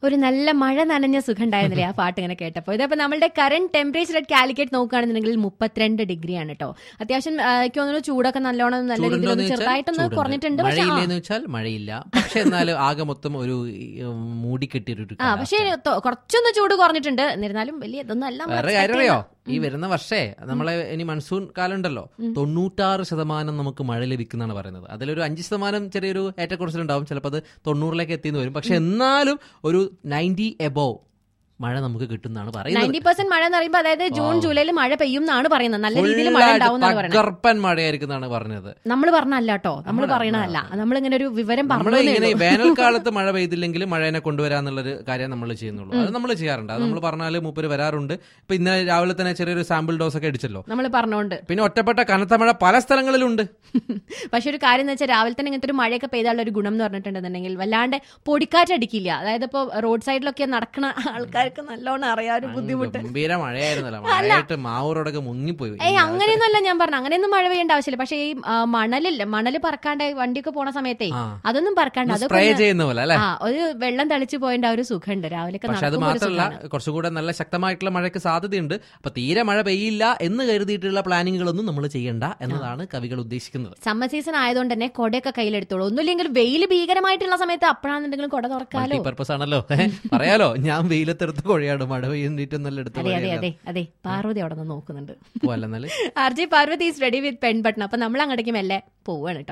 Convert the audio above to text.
ഒരു നല്ല മഴ നനഞ്ഞ സുഖം ഉണ്ടായിരുന്നില്ലേ ആ പാട്ട് ഇങ്ങനെ കേട്ടപ്പോൾ ഇതപ്പോൾ നമ്മളുടെ കറന്റ് ടെമ്പറേച്ചർ അറ്റ് കാലിക്കറ്റ് നോക്കുകയാണെന്നുണ്ടെങ്കിൽ മുപ്പത്തിരണ്ട് ഡിഗ്രി ആണ് കേട്ടോ അത്യാവശ്യം ആ, എനിക്ക് തോന്നുന്നു ചൂടൊക്കെ നല്ലോണം നല്ല രീതിയിൽ ചൂടുണ്ടോന്ന് ഒന്ന് ചോദിച്ചാൽ ചെറുതായിട്ടൊന്ന് ചൂടുണ്ട്. കുറഞ്ഞിട്ടുണ്ട് പക്ഷേ ആ, മഴയില്ലേന്ന് വെച്ചാൽ മഴയില്ല പക്ഷെ എന്നാലും ആകെ മൊത്തം ഒരു ഉം, മൂടിക്കെട്ടിയൊരു ആ പക്ഷേ തൊ- കുറച്ചൊന്ന് ചൂട് കുറഞ്ഞിട്ടുണ്ട് എന്നിരുന്നാലും വലിയ ഇതൊന്നും അല്ല നമ്മൾ വേറെ expect കാര്യം അറിയോ ചെയ്യുന്ന. ഈ വരുന്ന വർഷേ നമ്മളെ ഇനി മൺസൂൺ കാലം ഉണ്ടല്ലോ തൊണ്ണൂറ്റാറ് ശതമാനം നമുക്ക് മഴ ലഭിക്കുന്നതാണ് പറയുന്നത് അതിലൊരു അഞ്ച് ശതമാനം ചെറിയൊരു ഏറ്റക്കുറച്ചിലുണ്ടാവും ചിലപ്പോൾ അത് തൊണ്ണൂറിലേക്ക് എത്തിയെന്ന് വരും പക്ഷെ എന്നാലും ഒരു നയൻറ്റി എബോവ് മഴ നമുക്ക് കിട്ടുന്നതാണ് പറയുന്നത് നയൻറ്റി പെർസെന്റ് മഴ എന്ന് പറയുമ്പോൾ അതായത് ജൂൺ ജൂലൈയിൽ മഴ പെയ്യും എന്നാണ് പറയുന്നത് നല്ല രീതിയിൽ മഴ ഫുള്ളായിട്ട് ഉണ്ടാവും എന്നാണ് പറയുന്നത് തകർപ്പൻ മഴയായിരിക്കും എന്നാണ് പറഞ്ഞത് നമ്മൾ പറഞ്ഞല്ല കേട്ടോ നമ്മൾ പറയണതല്ല നമ്മൾ ഇങ്ങനെ ഒരു വിവരം നമ്മൾ പറഞ്ഞു ഇങ്ങനെ വേനൽക്കാലത്ത് മഴ പെയ്തില്ലെങ്കിൽ മഴേനെ കൊണ്ടുവരാന്നുള്ളൊരു കാര്യം നമ്മൾ ചെയ്യുന്നുള്ളൂ അത് നമ്മൾ ചെയ്യാറുണ്ട് അത് നമ്മൾ പറഞ്ഞാൽ മൂപ്പര് വരാറുണ്ട് ഇപ്പൊ ഇന്നലെ രാവിലെ തന്നെ ചെറിയൊരു സാമ്പിൾ ഡോസ് ഒക്കെ അടിച്ചല്ലോ നമ്മൾ പറഞ്ഞോണ്ട് പിന്നെ ഒറ്റപ്പെട്ട കനത്ത മഴ പല സ്ഥലങ്ങളിലുണ്ട് പക്ഷെ ഒരു കാര്യം എന്ന് വെച്ചാൽ രാവിലെ തന്നെ ഇങ്ങനത്തെ ഒരു മഴയൊക്കെ പെയ്താലുള്ള ഒരു ഗുണം എന്ന് പറഞ്ഞിട്ടുണ്ടെന്നുണ്ടെങ്കിൽ വല്ലാണ്ട് പൊടിക്കാറ്റടിക്കില്ല അതായത് ഇപ്പോൾ റോഡ് സൈഡിലൊക്കെ നടക്കുന്ന ആൾക്കാർക്ക് നല്ലോണം അറിയാം ഒരു ബുദ്ധിമുട്ട് ഗംഭീര മഴയായിരുന്നല്ലോ മഴയായിട്ട് മാവൂരോടൊക്കെ മുങ്ങിപ്പോയി ഏയ് അങ്ങനെയൊന്നുമല്ല ഞാൻ പറഞ്ഞു അങ്ങനെയൊന്നും മഴ പെയ്യേണ്ട ആവശ്യമില്ല പക്ഷേ ഈ ആ, മണലില്ല മണല് പറക്കാണ്ട് വണ്ടിയൊക്കെ പോണ സമയത്തെ ആ. അതൊന്നും പറക്കാണ്ട് അതൊക്കെ സ്പ്രേ ഒന്ന് ചെയ്യുന്ന പോലെ അല്ലെ ആ ഒരു വെള്ളം തളിച്ചു പോയതിന്റെ ആ ഒരു സുഖമുണ്ട് രാവിലെ പക്ഷെ അത് മാത്രമല്ല കുറച്ചുകൂടെ നല്ല ശക്തമായിട്ടുള്ള മഴയ്ക്ക് സാധ്യതയുണ്ട് അപ്പൊ തീരെ മഴ പെയ്യില്ല എന്ന് കരുതിയിട്ടുള്ള പ്ലാനിങ്ങുകളൊന്നും നമ്മൾ ചെയ്യണ്ട എന്നതാണ് കവികൾ ഉദ്ദേശിക്കുന്നത് സമ്മർ സീസൺ ആയതുകൊണ്ട് തന്നെ കൊടയൊക്കെ കയ്യിലെടുത്തോളൂ ഒന്നുമില്ലെങ്കിൽ വെയിൽ ഭീകരമായിട്ടുള്ള സമയത്ത് അപ്പോഴാണെന്നുണ്ടെങ്കിലും കൊട തുറക്കാലോ പർപ്പസ് ആണല്ലോ ഏ, പറയാലോ ഞാൻ വെയിലത്തെടുത്ത് കൊഴയാട് മഴ പെയ്യുന്നിട്ട് നല്ല എടുത്ത് അതെ അതെ കൊഴയാണ് അതെ അതെ പാർവതി അവിടെ നിന്ന് നോക്കുന്നുണ്ട് പോവല്ലെന്നാല് R J Parvathy is ready with പെൺ ബട്ടൺ അപ്പൊ നമ്മൾ അങ്ങോട്ടേക്ക് മെല്ലെ പോവാണ് കേട്ടോ